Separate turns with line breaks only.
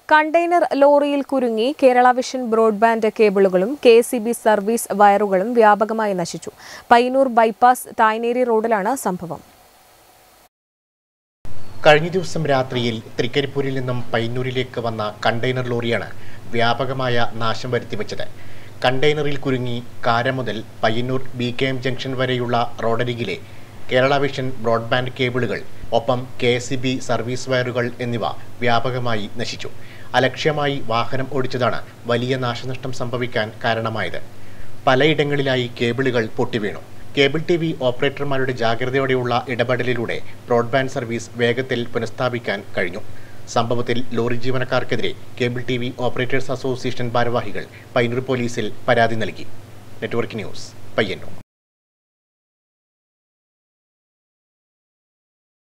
container ലോറിയിൽ കുരുങ്ങി Kerala vision broadband കേബിളുകളും കെ സി ബി സർവീസ് വയറുകളും വ്യാപകമായി നശിച്ചു പയ്യന്നൂർ ബൈപ്പാസ് തായ്നേരി റോഡിലാണ് സംഭവം
കഴിഞ്ഞ ദിവസം രാത്രിയിൽ തൃക്കരിപ്പൂരിൽ നിന്നും പയ്യന്നൂരിലേക്ക് വന്ന കണ്ടെയ്നർ ലോറിയാണ് വ്യാപകമായ നാശം വരുത്തിവെച്ചത് കണ്ടെയ്നറിൽ കുരുങ്ങി കാര മുതൽ Payyanur B K M junction വരെയുള്ള റോഡരികിലെ കേരള വിഷൻ ബ്രോഡ്ബാൻഡ് കേബിളുകൾ ഒപ്പം കെ എസ് ബി സർവീസ് വയറുകൾ എന്നിവ വ്യാപകമായി നശിച്ചു അലക്ഷ്യമായി വാഹനം ഓടിച്ചതാണ് വലിയ നാശനഷ്ടം സംഭവിക്കാൻ കാരണമായത് പലയിടങ്ങളിലായി കേബിളുകൾ പൊട്ടിവീണു കേബിൾ ടി വി ഓപ്പറേറ്റർമാരുടെ ജാഗ്രതയോടെയുള്ള ഇടപെടലിലൂടെ ബ്രോഡ്ബാൻഡ് സർവീസ് വേഗത്തിൽ പുനഃസ്ഥാപിക്കാൻ കഴിഞ്ഞു സംഭവത്തിൽ ലോറി ജീവനക്കാർക്കെതിരെ cable T V operators association ഭാരവാഹികൾ പൈനൂർ പോലീസിൽ പരാതി നൽകി നെറ്റ്വർക്ക് ന്യൂസ് പയ്യന്നൂർ